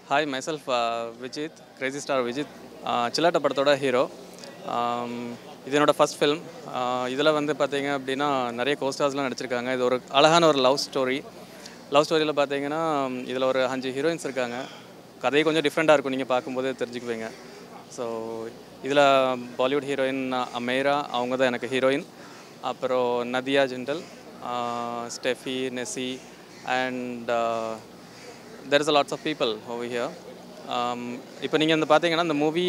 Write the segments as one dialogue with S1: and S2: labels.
S1: Hi myself Vijith crazy star Vijith Chillatta படத்தோட hero இது என்னோட ஃபஸ்ட் ஃபிலிம் இதில் வந்து பார்த்தீங்க அப்படின்னா நிறைய கோஸ்டார்ஸ்லாம் நடிச்சிருக்காங்க இது ஒரு அழகான ஒரு லவ் ஸ்டோரி லவ் ஸ்டோரியில் பார்த்தீங்கன்னா இதில் ஒரு அஞ்சு ஹீரோயின்ஸ் இருக்காங்க கதையை கொஞ்சம் டிஃப்ரெண்ட்டாக இருக்கும் நீங்கள் பார்க்கும்போது தெரிஞ்சுக்குவீங்க ஸோ இதில் பாலிவுட் ஹீரோயின் அமேரா அவங்க தான் எனக்கு ஹீரோயின் அப்புறம் நதியா ஜிண்டல் ஸ்டெஃபி நெசி and there is a lots of people over here இப்போ நீங்கள் இந்த பார்த்தீங்கன்னா இந்த மூவி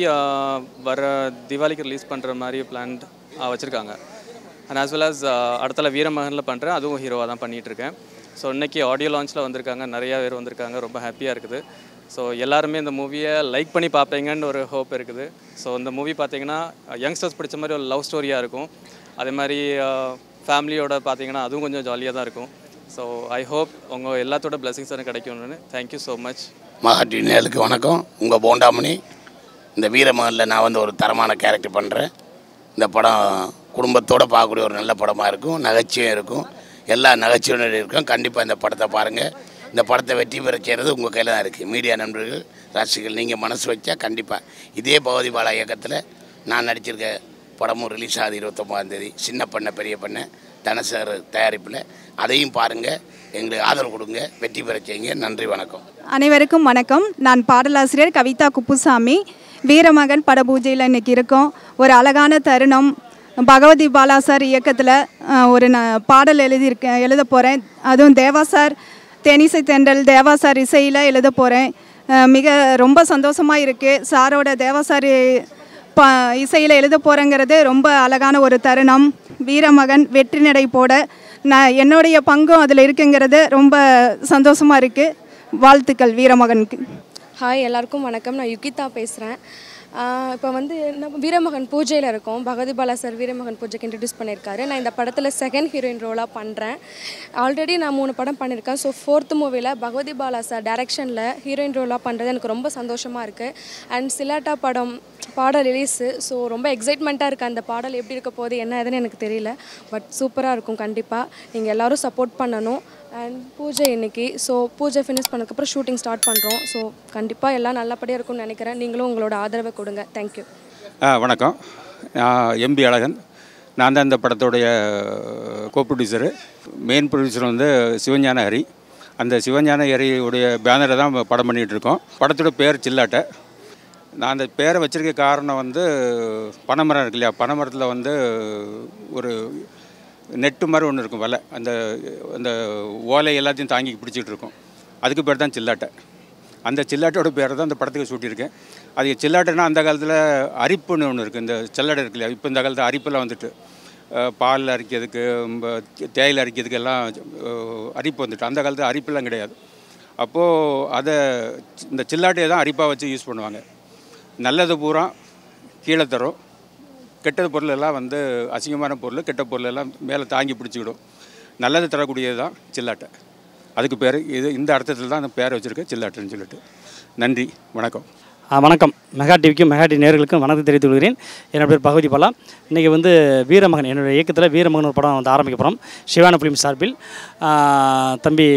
S1: வர தீபாவளிக்கு ரிலீஸ் பண்ணுற மாதிரி பிளான் வச்சுருக்காங்க அண்ட் ஆஸ் வெல் ஆஸ் அடுத்தல வீரமகனில் பண்ணுறேன் அதுவும் ஹீரோவாக தான் பண்ணிகிட்ருக்கேன் ஸோ இன்றைக்கி ஆடியோ லான்ச்சில் வந்திருக்காங்க நிறையா பேர் வந்திருக்காங்க ரொம்ப ஹாப்பியாக இருக்குது ஸோ எல்லாருமே இந்த மூவியை லைக் பண்ணி பார்ப்பீங்கன்னு ஒரு ஹோப் இருக்குது ஸோ இந்த மூவி பார்த்தீங்கன்னா யங்ஸ்டர்ஸ் பிடிச்ச மாதிரி ஒரு லவ் ஸ்டோரியாக இருக்கும் அதே மாதிரி ஃபேமிலியோட பார்த்தீங்கன்னா அதுவும் கொஞ்சம் ஜாலியாக தான் இருக்கும் ஸோ ஐ ஹோப் உங்கள் எல்லாத்தோட பிளெஸிங்ஸ் எனக்கு கிடைக்கும்னு தேங்க்யூ ஸோ மச்
S2: மகாட்டி நேலுக்கு வணக்கம் உங்கள் போண்டாமணி இந்த வீரமகனில் நான் வந்து ஒரு தரமான கேரக்டர் பண்ணுறேன் இந்த படம் குடும்பத்தோடு பார்க்கக்கூடிய ஒரு நல்ல படமாக இருக்கும் நகைச்சுவையும் இருக்கும் எல்லா நகைச்சுவையும் இருக்கும் கண்டிப்பாக இந்த படத்தை பாருங்கள் இந்த படத்தை வெற்றி பெற செய்கிறது உங்கள் கையில் தான் இருக்குது மீடியா நண்பர்கள் ரசிகர்கள் நீங்கள் மனசு வச்சா கண்டிப்பாக இதே பகவதி பாலா இயக்கத்தில் நான் நடிச்சிருக்க படமும் ரிலீஸ் ஆகுது இருபத்தொம்பதாம் தேதி சின்ன பண்ண பெரிய பண்ண தனசர் தயாரிப்பில் அதையும் பாருங்கள் எங்களுக்கு ஆதரவு கொடுங்க வெற்றி பெற செய்யுங்க நன்றி வணக்கம்
S3: அனைவருக்கும் வணக்கம் நான் பாடலாசிரியர் கவிதா குப்புசாமி வீரமகன் பட பூஜையில் இன்னைக்கு இருக்கோம் ஒரு அழகான தருணம் பகவதி பாலா சார் இயக்கத்தில் ஒரு நான் பாடல் எழுதியிருக்கேன் எழுத போகிறேன் அதுவும் தேவா சார் தேனிசை தென்றல் தேவா சார் இசையில் எழுத போகிறேன் மிக ரொம்ப சந்தோஷமாக இருக்குது சாரோட தேவா சார் ப இசையில் எழுத போகிறேங்கிறது ரொம்ப அழகான ஒரு தருணம் வீரமகன் வெற்றி நடை போட நான் என்னுடைய பங்கும் அதில் இருக்குங்கிறது ரொம்ப சந்தோஷமாக இருக்குது வாழ்த்துக்கள் வீரமகனுக்கு
S4: ஹாய் எல்லாருக்கும் வணக்கம் நான் யுகிதா பேசுகிறேன் இப்போ வந்து நம்ம வீரமகன் பூஜையில் இருக்கோம் பகவதி பாலா சார் வீரமகன் பூஜைக்கு இன்ட்ரடியூஸ் பண்ணியிருக்காரு நான் இந்த படத்தில் செகண்ட் ஹீரோயின் ரோலாக பண்ணுறேன் ஆல்ரெடி நான் மூணு படம் பண்ணியிருக்கேன் ஸோ ஃபோர்த் மூவியில் பகவதி பாலா சார் டைரக்ஷனில் ஹீரோயின் ரோலாக பண்ணுறது எனக்கு ரொம்ப சந்தோஷமாக இருக்குது அண்ட் சிலாட்டா படம் பாடல் ரிலீஸு ஸோ ரொம்ப எக்ஸைட்மெண்ட்டாக இருக்குது அந்த பாடல் எப்படி இருக்க போகுது என்ன ஏதுன்னு எனக்கு தெரியல பட் சூப்பராக இருக்கும் கண்டிப்பாக நீங்கள் எல்லோரும் சப்போர்ட் பண்ணணும் அண்ட் பூஜை இன்னைக்கு ஸோ பூஜை ஃபினிஷ் பண்ணதுக்கப்புறம் ஷூட்டிங் ஸ்டார்ட் பண்ணுறோம் ஸோ கண்டிப்பாக எல்லாம் நல்லபடியாக இருக்கும்னு நினைக்கிறேன் நீங்களும் உங்களோட ஆதரவை கொடுங்க தேங்க்யூ
S5: ஆ வணக்கம் நான் எம்பி அழகன் நான் தான் இந்த படத்துடைய கோ ப்ரொடியூசரு மெயின் ப்ரொடியூசர் வந்து சிவஞான ஹரி அந்த சிவஞான ஹரியுடைய பேனரை தான் படம் பண்ணிகிட்டு இருக்கோம் படத்தோட பேர் சில்லாட்டை நான் அந்த பேரை வச்சுருக்க காரணம் வந்து பனைமரம் இருக்கு இல்லையா பனைமரத்தில் வந்து ஒரு நெட்டு மாதிரி ஒன்று இருக்கும் வலை அந்த அந்த ஓலை எல்லாத்தையும் தாங்கி பிடிச்சிட்டு இருக்கும் அதுக்கு பேர் தான் சில்லாட்டை அந்த சில்லாட்டோட பேரை தான் அந்த படத்துக்கு சூட்டியிருக்கேன் அது சில்லாட்டைனா அந்த காலத்தில் அரிப்புன்னு ஒன்று இருக்குது இந்த செல்லாடை இருக்கு இல்லையா இப்போ இந்த காலத்தில் அரிப்பெல்லாம் வந்துட்டு பால் அரிக்கிறதுக்கு தேயிலை அரிக்கிறதுக்கு எல்லாம் அரிப்பு வந்துட்டு அந்த காலத்தில் அரிப்பெல்லாம் கிடையாது அப்போது அதை இந்த சில்லாட்டையை தான் அரிப்பாக வச்சு யூஸ் பண்ணுவாங்க நல்லது பூரா கீழே தரும் கெட்டது பொருள் எல்லாம் வந்து அசிங்கமான பொருள் கெட்ட பொருள் எல்லாம் மேலே தாங்கி பிடிச்சிக்கிடும் நல்லது தரக்கூடியது தான் சில்லாட்டை அதுக்கு பேர் இது இந்த அர்த்தத்தில் தான் அந்த பேரை வச்சுருக்கேன் சில்லாட்டுன்னு சொல்லிட்டு நன்றி வணக்கம்
S6: வணக்கம் மெகா டிவிக்கும் மெகா டிவி நேர்களுக்கும் வணக்கம் தெரிவித்துக் கொள்கிறேன் என்னோட பேர் பகவதி பாலா இன்றைக்கி வந்து வீரமகன் என்னுடைய இயக்கத்தில் வீரமகன் ஒரு படம் வந்து ஆரம்பிக்க போகிறோம் சிவான ஃபிலிம் சார்பில் தம்பி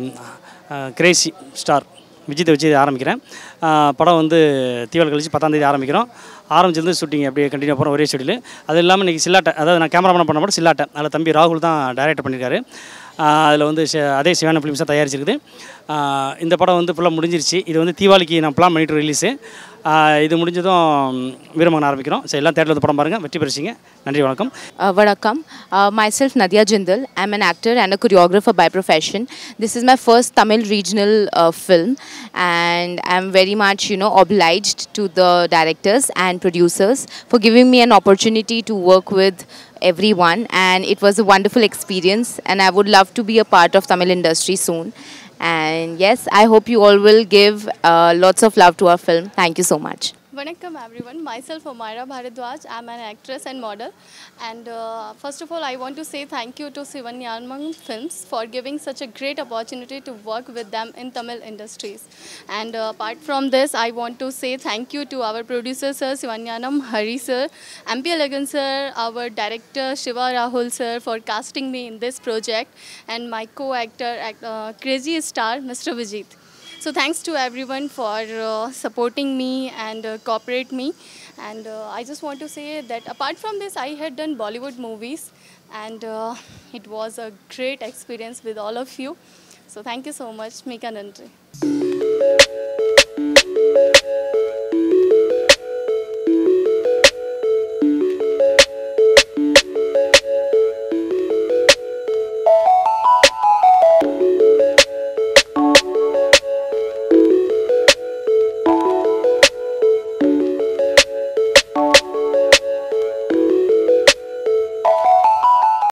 S6: கிரேசி ஸ்டார் விஜயத்தை வச்சு ஆரம்பிக்கிறேன் படம் வந்து தீபாவளி கழிச்சு பத்தாந்தேதி ஆரம்பிக்கிறோம் ஆரம்பிச்சிருந்து ஷூட்டிங் அப்படியே கண்டினியூ போகிறோம் ஒரே ஷெடியூல் அது இல்லாமல் இன்றைக்கி சில்லாட்டை அதாவது நான் கேமராமேன் பண்ண மட்டும் சில்லாட்டை அதில் தம்பி ராகுல் தான் டைரக்ட் பண்ணியிருக்காரு அதில் வந்து அதே சிவான ஃபிலிம்ஸ் தான் தயாரிச்சிருக்குது இந்த படம் வந்து ஃபுல்லாக முடிஞ்சிருச்சு இது வந்து தீபாவளிக்கு நான் பிளான் பண்ணிட்டு ரிலீஸு இது முடிஞ்சதும் வீரமகன் ஆரம்பிக்கிறோம் சரி எல்லாம் தேட்டரில் வந்து படம் பாருங்கள் வெற்றி பெருசிங்க நன்றி வணக்கம்
S7: வணக்கம் myself Nadia Jindal I'm an actor and a choreographer by profession this is my first Tamil regional uh, film and I'm very much you know obliged to the directors and producers for giving me an opportunity to work with everyone and it was a wonderful experience and I would love to be a part of Tamil industry soon and yes I hope you all will give uh, lots of love to our film thank you so much
S8: Vanakkam everyone, myself Omaira Bharadwaj, I'm an actress and model and uh, first of all I want to say thank you to Sivanyanmang Films for giving such a great opportunity to work with them in Tamil industries and uh, apart from this I want to say thank you to our producer sir Sivanyanam Hari sir, MP Alagan sir, our director Shiva Rahul sir for casting me in this project and my co-actor act, uh, crazy star Mr. Vijit. So thanks to everyone for uh, supporting me and uh, cooperate me. And uh, I just want to say that apart from this, I had done Bollywood movies, and uh, it was a great experience with all of you. So thank you so much, Mika Nandri.